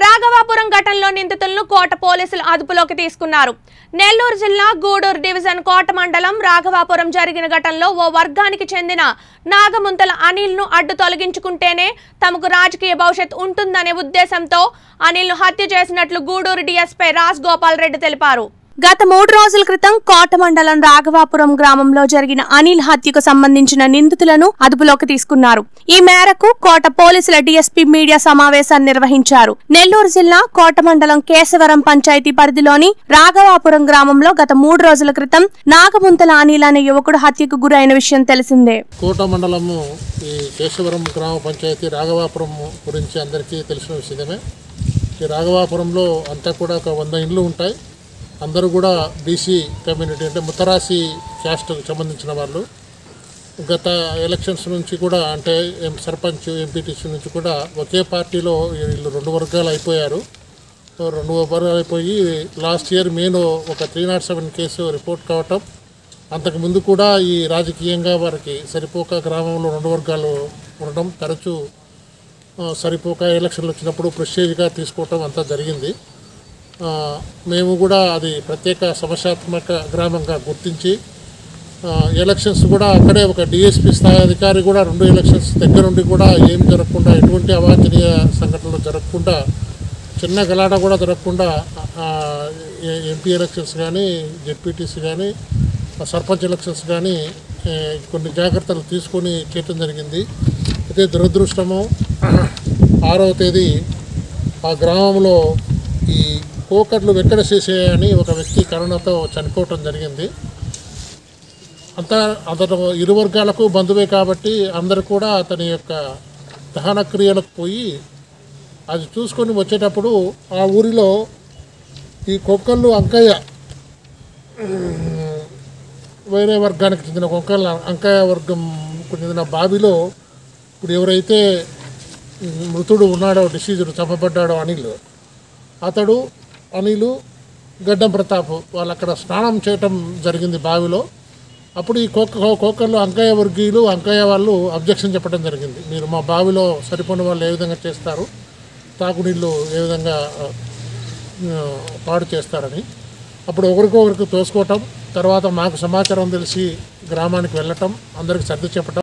రాఘవాపురం ఘటనలో నిందితులను కోట పోలీసులు అదుపులోకి తీసుకున్నారు నెల్లూరు జిల్లా గూడూరు డివిజన్ కోట మండలం రాఘవాపురం జరిగిన ఘటనలో ఓ వర్గానికి చెందిన నాగముంతల అనిల్ను అడ్డు తొలగించుకుంటేనే తమకు రాజకీయ భవిష్యత్ ఉంటుందనే ఉద్దేశంతో అనిల్ను హత్య చేసినట్లు గూడూరు డీఎస్పై రాజ్ గోపాల్ రెడ్డి తెలిపారు గత మూడు రోజుల క్రితం కోట మండలం రాఘవాపురం గ్రామంలో జరిగిన అనిల్ హత్యకు సంబంధించిన నిందితులను అదుపులోకి తీసుకున్నారు ఈ మేరకు కోట పోలీసుల డీఎస్పీ మీడియా సమావేశాన్ని నిర్వహించారు నెల్లూరు జిల్లా కోట మండలం కేశవరం పంచాయతీ పరిధిలోని రాఘవాపురం గ్రామంలో గత మూడు రోజుల క్రితం నాగముంతల అనిల్ అనే యువకుడు హత్యకు గురైన విషయం తెలిసిందే కోట మండలము ఈ కేశవరం గ్రామ పంచాయతీ రాఘవాపురం గురించి అందరికీ తెలిసిన విషయమే ఈ రాఘవాపురంలో అంతా కూడా ఒక వంద ఇండ్లు ఉంటాయి అందరూ కూడా బీసీ కమ్యూనిటీ అంటే ముత్తరాసి క్యాస్ట్కి సంబంధించిన వాళ్ళు గత ఎలక్షన్స్ నుంచి కూడా అంటే ఎం- సర్పంచ్ ఎంపీటీసీ నుంచి కూడా ఒకే పార్టీలో వీళ్ళు రెండు వర్గాలు అయిపోయారు సో రెండు వర్గాలు అయిపోయి లాస్ట్ ఇయర్ మేలో ఒక three not seven case report కావటం అంతకు ముందు కూడా ఈ రాజకీయంగా వారికి సరిపోక గ్రామంలో రెండు వర్గాలు ఉండడం తరచూ ఆ, సరిపోక ఎలక్షన్లు వచ్చినప్పుడు ప్రెస్టేజ్గా తీసుకోవటం అంతా జరిగింది ఆ, మేము కూడా అది ప్రత్యేక సమస్యాత్మక గ్రామంగా గుర్తించి ఆ, ఎలక్షన్స్ కూడా అక్కడే ఒక డిఎస్పీ స్థాయి అధికారి కూడా రెండు ఎలక్షన్స్ దగ్గరుండి కూడా ఏం జరగకుండా ఎటువంటి అవాంఛనీయ సంఘటనలు జరగకుండా చిన్న గలాట కూడా జరగకుండా ఆ, ఏ- ఎంపీ ఎలక్షన్స్ కానీ జెడ్పీటీసీ కానీ ఆ సర్పంచ్ ఎలక్షన్స్ కానీ ఏ, కొన్ని జాగ్రత్తలు తీసుకొని చేయటం జరిగింది అయితే దురదృష్టము ఆరవ తేదీ ఆ గ్రామంలో ఈ కోకట్లు వెంకటశేషయ్య అని ఒక వ్యక్తి కరోనాతో చనిపోవటం జరిగింది అంతా అతను ఇరు వర్గాలకు బంధువే కాబట్టి అందరూ కూడా అతని యొక్క దహన క్రియలకు పోయి అది చూసుకొని వచ్చేటప్పుడు ఆ ఊరిలో ఈ కొక్కళ్ళు అంకయ్య ఉమ్, వేరే వర్గానికి చెందిన కొక్కళ్ళ అంకయ్య వర్గంకు చెందిన బావిలో ఇప్పుడు ఎవరైతే ఉమ్, మృతుడు ఉన్నాడో డిసీజుడు చంపబడ్డాడో అనిల్ అతడు అనిలు గడ్డం ప్రతాప్ వాళ్ళు అక్కడ స్నానం చేయటం జరిగింది బావిలో అప్పుడు ఈ కోక కోకర్లు అంకయ్య వర్గీయులు అంకయ్య వాళ్ళు అబ్జెక్షన్ చెప్పడం జరిగింది మీరు మా బావిలో సరిపోని వాళ్ళు ఏ విధంగా చేస్తారు తాగునీళ్ళు ఏ విధంగా ఆ, ఆ, పాడు చేస్తారని అప్పుడు ఒకరికొకరికి తోసుకోవటం తర్వాత మాకు సమాచారం తెలిసి గ్రామానికి వెళ్ళటం అందరికి సర్ది చెప్పటం